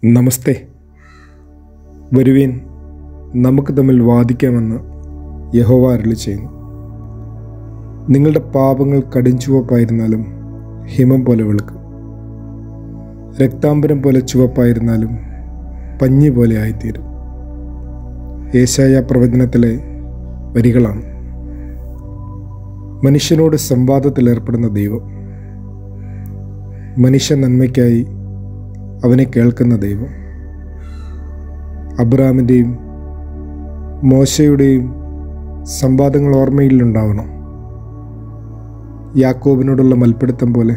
നമസ്തേ വരുവീൻ നമുക്ക് തമ്മിൽ വാദിക്കാമെന്ന് യഹോവ അരുളി ചെയ്യുന്നു നിങ്ങളുടെ പാപങ്ങൾ കടുംചുവപ്പായിരുന്നാലും ഹിമം പോലെ വെളുക്കും രക്താംബരം പോലെ ചുവപ്പായിരുന്നാലും പഞ്ഞി പോലെ ആയിത്തീരും ഏശായ പ്രവചനത്തിലെ വരികളാണ് മനുഷ്യനോട് സംവാദത്തിലേർപ്പെടുന്ന ദൈവം മനുഷ്യ നന്മയ്ക്കായി അവനെ കേൾക്കുന്ന ദൈവം അബ്രാമിൻ്റെയും മോശയുടെയും സംവാദങ്ങൾ ഓർമ്മയിലുണ്ടാവണം യാക്കോബിനോടുള്ള മൽപ്പിടുത്തം പോലെ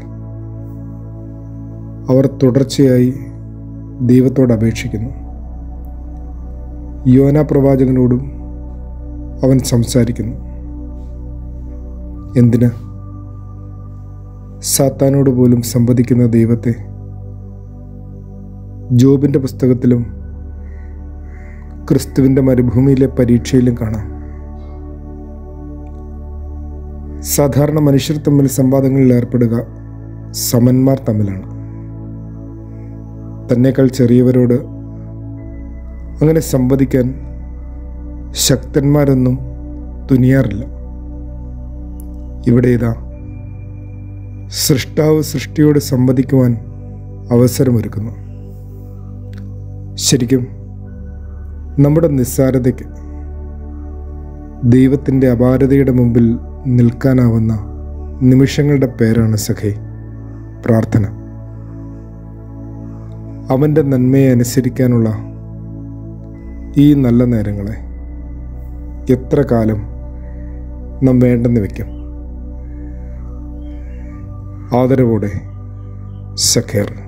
അവർ തുടർച്ചയായി ദൈവത്തോട് അപേക്ഷിക്കുന്നു യോന പ്രവാചകനോടും അവൻ സംസാരിക്കുന്നു എന്തിന് സാത്താനോട് പോലും സംവദിക്കുന്ന ദൈവത്തെ ജോബിൻ്റെ പുസ്തകത്തിലും ക്രിസ്തുവിൻ്റെ മരുഭൂമിയിലെ പരീക്ഷയിലും കാണാം സാധാരണ മനുഷ്യർ തമ്മിൽ സംവാദങ്ങളിൽ ഏർപ്പെടുക സമന്മാർ തമ്മിലാണ് തന്നേക്കാൾ ചെറിയവരോട് അങ്ങനെ സംവദിക്കാൻ ശക്തന്മാരൊന്നും തുനിയാറില്ല ഇവിടെ ഇതാ സൃഷ്ടാവ് സൃഷ്ടിയോട് സംവദിക്കുവാൻ അവസരമൊരുക്കുന്നു ശരിക്കും നമ്മുടെ നിസ്സാരതയ്ക്ക് ദൈവത്തിൻ്റെ അപാരതയുടെ മുമ്പിൽ നിൽക്കാനാവുന്ന നിമിഷങ്ങളുടെ പേരാണ് സഖേ പ്രാർത്ഥന അവൻ്റെ നന്മയെ അനുസരിക്കാനുള്ള ഈ നല്ല നേരങ്ങളെ എത്ര കാലം നാം വേണ്ടെന്ന് വയ്ക്കും ആദരവോടെ സഖേർ